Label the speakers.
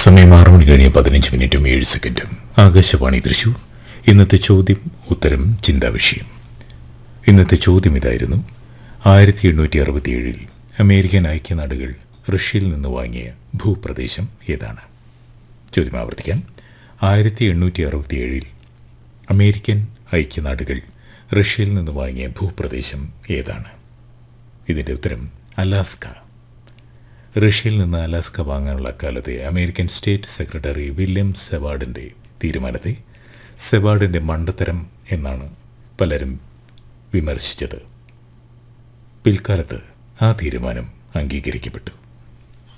Speaker 1: സമയം ആറ് മണി കഴിഞ്ഞ് പതിനഞ്ച് മിനിറ്റും ഏഴ് സെക്കൻഡും ആകാശവാണി തൃശൂർ ഇന്നത്തെ ചോദ്യം ഉത്തരം ചിന്താവിഷയം ഇന്നത്തെ ചോദ്യം ഇതായിരുന്നു ആയിരത്തി എണ്ണൂറ്റി അറുപത്തിയേഴിൽ അമേരിക്കൻ ഐക്യനാടുകൾ റഷ്യയിൽ നിന്ന് വാങ്ങിയ ഭൂപ്രദേശം ഏതാണ് ചോദ്യം ആവർത്തിക്കാം ആയിരത്തി എണ്ണൂറ്റി അറുപത്തിയേഴിൽ അമേരിക്കൻ ഐക്യനാടുകൾ റഷ്യയിൽ നിന്ന് വാങ്ങിയ ഭൂപ്രദേശം ഏതാണ് ഇതിൻ്റെ ഉത്തരം അലാസ്ക റഷ്യയിൽ നിന്ന് അലാസ്ക വാങ്ങാനുള്ള അക്കാലത്തെ അമേരിക്കൻ സ്റ്റേറ്റ് സെക്രട്ടറി വില്യം സെവാർഡിൻ്റെ തീരുമാനത്തെ സെവാർഡിൻ്റെ മണ്ടത്തരം എന്നാണ് പലരും വിമർശിച്ചത് പിൽക്കാലത്ത് ആ തീരുമാനം അംഗീകരിക്കപ്പെട്ടു